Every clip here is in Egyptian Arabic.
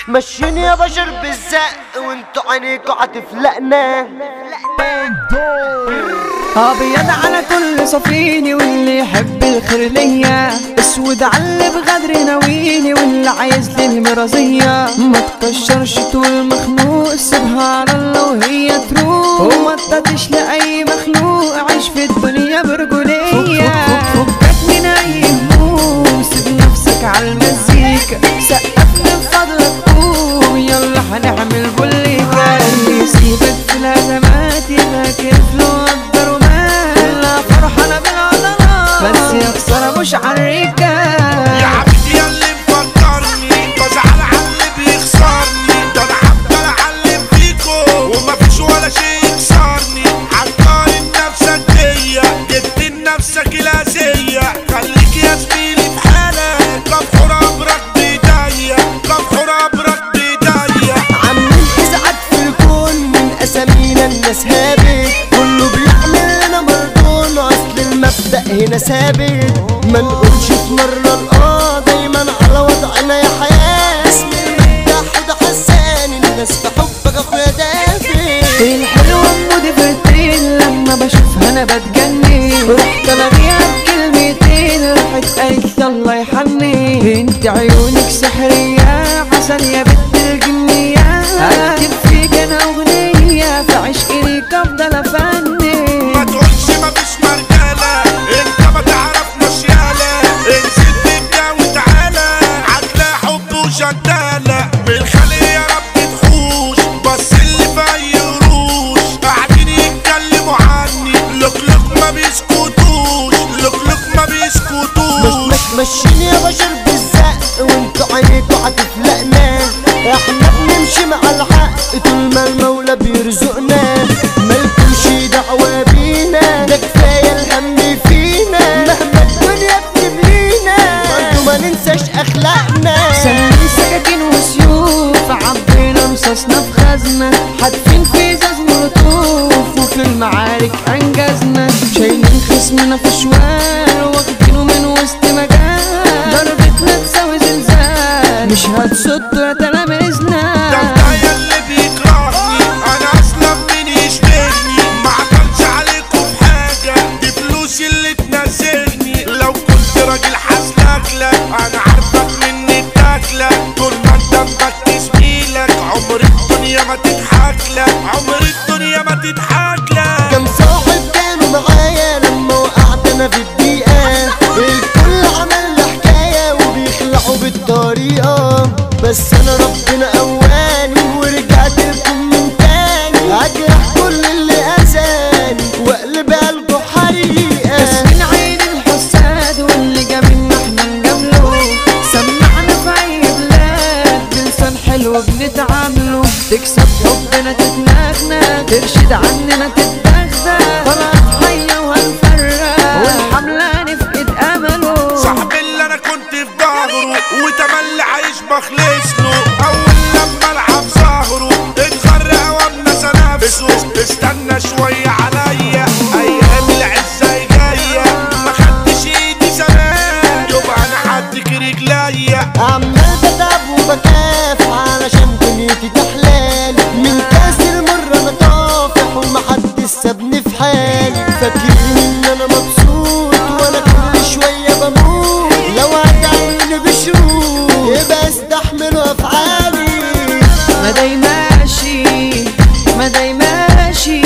مشيني يا بشر بالزق وانتوا عينيكوا هتفلقنا ابيض على كل صفيني واللي يحب الخير ليا اسود على اللي بغدر ناويني واللي عايز لي المرازية ما تكشرش طول مخنوق سيبها على الله وهي تروح وما تطيش لاي مخلوق عيش في الدنيا برجولية فكك من اي هموم سيب نفسك على المزيكا سقف من فضلك قوم يلا هنعمل بوليكا اللي يسيبك في الازمات يذاكر فلو قدر ومات كلها فرحانة بالعضلات بس يا خسارة مش عالريكة يا عبيد يا اللي مفكرني بزعل على اللي بيخسرني ده انا هفضل اعلم فيكو ومفيش ولا شيء يكسرني هتقارن نفسك بيا جبت لنفسك الأذية خليك يا زميلي في حالك كفر امرك بايديا كفر امرك بايديا عاملين ازعاج في الكون من اسامينا الناس هابت كله بيعمل لنا مردون اصل المبدأ هنا ثابت ما نقولش في مرة الاه دايما على وضعنا يا حياة اسم المبدأ حد حسان الناس في حبك اخويا دافي الحلوة مودي في التين لما بشوفها انا بتجنن رحت الغيها بكلمتين راحت قالت يلا يحني انت عيونك سحرية عسل يا بنت الجنية اكتب فيك انا اغنية في عشقي ليك افضل افني ما تقولش مفيش مرجالة انت ما تعرفناش يالا انزل تبدا وتعالى هتلاقي حب وجدالة من الخلق يا رب تحوش بس اللي في اي قروش قاعدين يتكلموا عني لوك لوك ما بيسكتوش لوك لوك ما مش بيسكتوش مش ماشيين يا بشر بالزق وانتوا عينيكوا هتفلقنا احنا بنمشي مع الحق طول ما المولى بيرزقنا مالكمش دعوة بينا ده كفاية الهم فينا مهما الدنيا بتبلينا برضه ما ننساش اخلاقنا سنين سكاكين وسيوف عبينا رصاصنا في خزنة حاتفين في ازاز ملطوف وفي المعارك انجزنا شايلين خصمنا في شوال واخدينه من وسط مجال ضربتنا تساوي زلزال مش هتصد يا ده تلاميذنا الضايع اللي بيكرهني انا اصلا مين يشبهني ما عقلش عليكم في حاجه دي فلوسي اللي تنزلني لو كنت راجل حاسلك انا عارفك مني بتاكلك طول ما انت مبكي زميلك عمر الدنيا ما تضحك لك عمر الدنيا ما تضحك لك كم صاحب كانوا معايا لما وقعت انا في الدقيقة الكل عمل لي حكاية وبيخلعوا بالطريقة بس انا ربنا قواني ورجعت لكم من تاني اجرح كل اللي اذاني واقلب قلبه حريقة بس من عين الحساد واللي جابنا احنا نجامله سمعنا في اي بلاد بلسان حلو بنتعامله تكسب حبنا تتنغنى ترشد عننا تتدغدغ طلعت حية وهنفرق والحملة نفقد امله صاحبي اللي انا كنت في ظهره وتملي عايش بخلص له اول لما العب ظهره اتغرق وامنى نفسه استنى شوية عليا ايام العزة جاية ما خدتش ايدي زمان يبقى انا حدك رجليا عمال بتعب وبكافح علشان دنيتي تحلالي من كاس المرة انا طافح ومحدش سابني في حالي فاكرين ان انا مبسوط وانا كل شوية بموت لو هتعيني بشروط يبقى استحملوا افعالي ما داي ماشي ما داي ماشي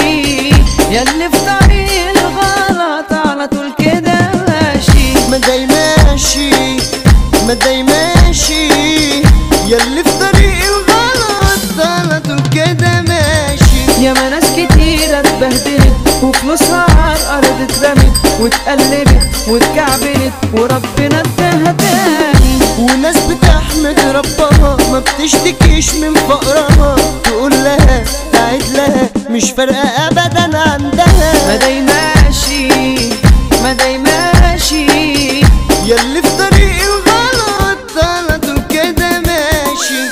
ياللي في طريق الغلط على طول كده ماشي ما داي ماشي ما داي ماشي ياللي في طريق الغلط على طول كده ماشي يا ما ناس كتيرة اتبهدلت وفلوسها على الأرض اترمت واتقلبت واتكعبلت وربنا اداها تاني وناس بتحمد ربها ما بتشتكيش من فقرها تقول لها تعيد لها مش فارقة أبدا عندها ما داي ماشي ما داي ماشي ياللي في طريق الغلط على طول كده ماشي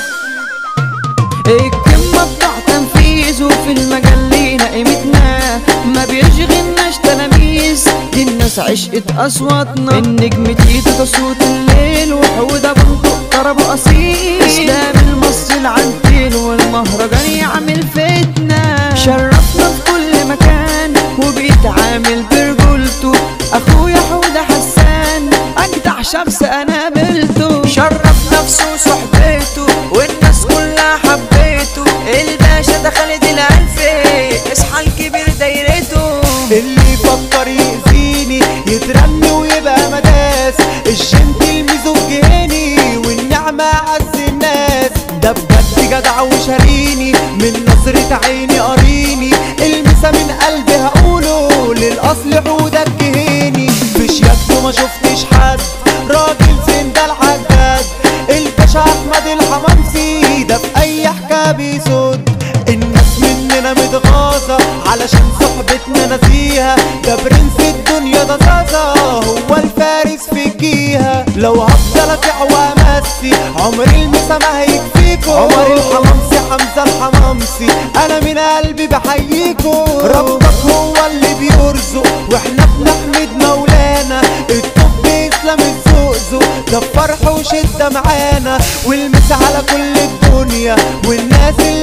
الكلمة بتاع تنفيذ وفي المجال لينا قيمتنا ما بيشغلناش تلاميذ دي الناس ناس عشقت اصواتنا النجم تيتو ده صوت الليل وحودة بنطق طرب اصيل اسلام المصري العنتيل والمهرجان يعمل فتنة شرفنا في كل مكان وبيتعامل برجولته اخويا حودة حسان اجدع شخص انا قابلته شرف نفسه وصحبته والناس كلها حبيته الباشا ده خالد الالفي اصحى الكبير دايرته اللي يفكر يأذيني يترمي ويبقى مداس الجنتل ميزوجيني والنعمة عز الناس ده بجد جدع وشاريني من نظرة عيني قاريني المسا من قلبي هقوله للأصل حودك جهيني في شياكته ما شفتش حد راجل زين ده العداد الباشا أحمد الحمامسي ده في أي حكاية بيسود الناس مننا متغاظة علشان صحبتنا نسيها ده برنس الدنيا ده زازا هو الفارس في جيها لو هفضل ابيع وامسي عمري المسا ما هيكفيكو عمر الحمامسي حمزة الحمامسي انا من قلبي بحييكو ربك هو اللي بيرزق واحنا بنحمد مولانا الطب اسلام الزقزق ده فرح وشدة معانا والمس على كل الدنيا والناس اللي